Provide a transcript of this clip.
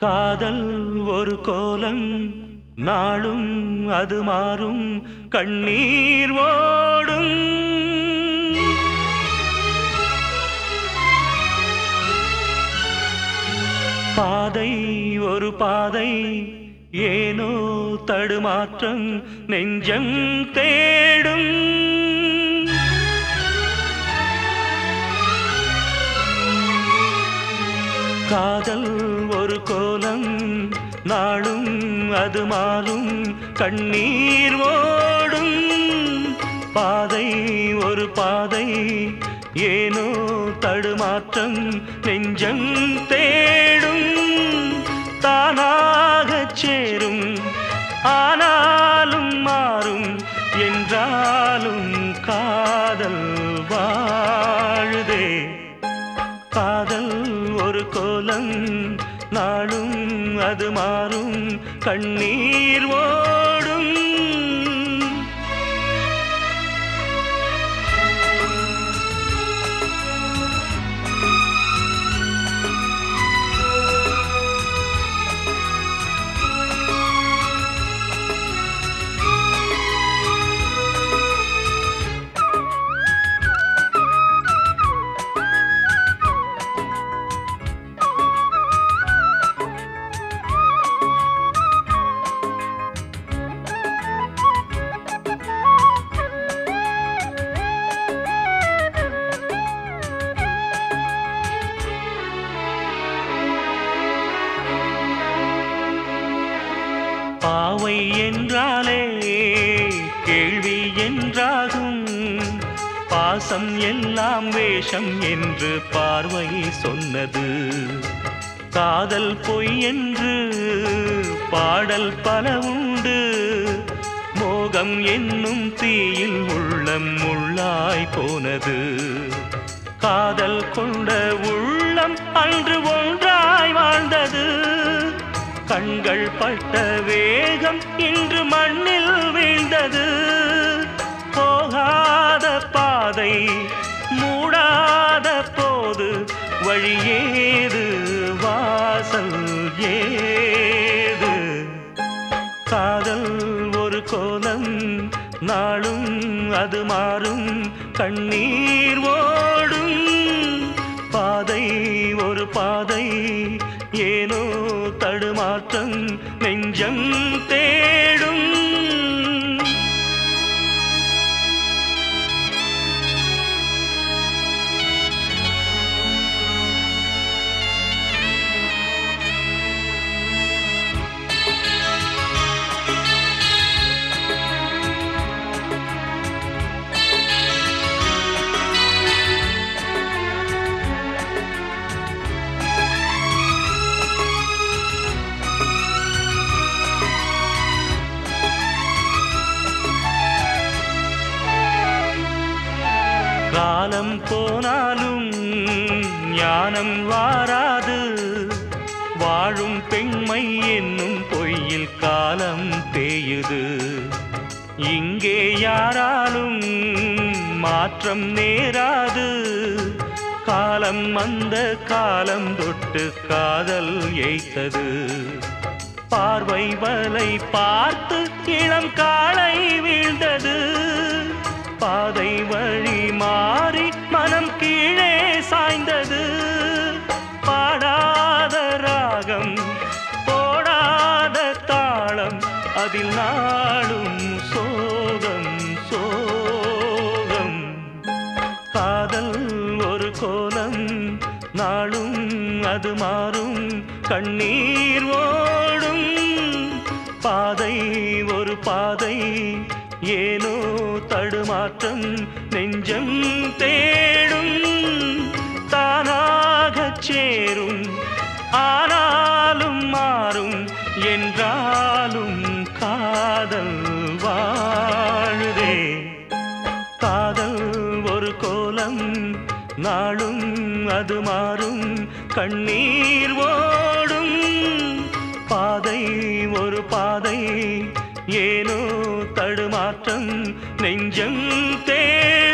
காதல் ஒரு கோலம் நாளும் அது மாறும் கண்ணீர் ஓடும் பாதை ஒரு பாதை ஏனோ தடுமாற்றம் நெஞ்சம் தேடும் காதல் ஒரு கோலம் நாளும் அது மாறும் கண்ணீர் ஓடும் பாதை ஒரு பாதை ஏனோ தடுமாற்றம் நெஞ்சம் தேடும் தானாகச் சேரும் ஆனாலும் மாறும் என்றாலும் காதல் வாழுதே காதல் ஒரு கோலம் நாளும் அது மாறும் கண்ணீர் ஓடும் பாவை என்றாலே கேள்வி என்றாகும் பாசம் எல்லாம் வேஷம் என்று பார்வை சொன்னது காதல் பொய் என்று பாடல் பல உண்டு மோகம் என்னும் தீயில் உள்ளம் உள்ளாய் போனது காதல் கொண்ட உள்ளம் அன்று ஒன்றாய் வாழ்ந்தது கண்கள் பட்ட வேகம் இன்று மண்ணில் வீழ்ந்தது போகாத பாதை மூடாத போது வழியேது வாசல் ஏது காதல் ஒரு கோலம் நாளும் அது மாறும் கண்ணீர் ஓடும் பாதை ஒரு பாதை ஏனோ தடுமாற்றம் நெஞ்சம் தேடும் காலம் போனாலும் ஞானம் வாராது வாழும் பெண்மை என்னும் பொய்யில் காலம் தேயுது இங்கே யாராலும் மாற்றம் நேராது காலம் அந்த காலம் தொட்டு காதல் ஏய்த்தது பார்வை வலை பார்த்து இளம் காளை வீழ்ந்தது பாதை வழி மாறி மனம் கீழே சாய்ந்தது பாடாத ராகம் போடாத தாளம் அதில் நாடும் சோகம் சோகம் காதல் ஒரு கோலம் நாளும் அது மாறும் கண்ணீர் ஓடும் பாதை ஒரு பாதை ஏனோ தடுமாற்றம் நெஞ்சம் தேடும் தானாகச் சேரும் ஆனாலும் மாறும் என்றாலும் காதல் வாழுதே காதல் ஒரு கோலம் நாளும் அது மாறும் கண்ணீர் ஓடும் பாதை ஒரு பாதை ஏனோ தடுமாற்றம் நெஞ்சம் தே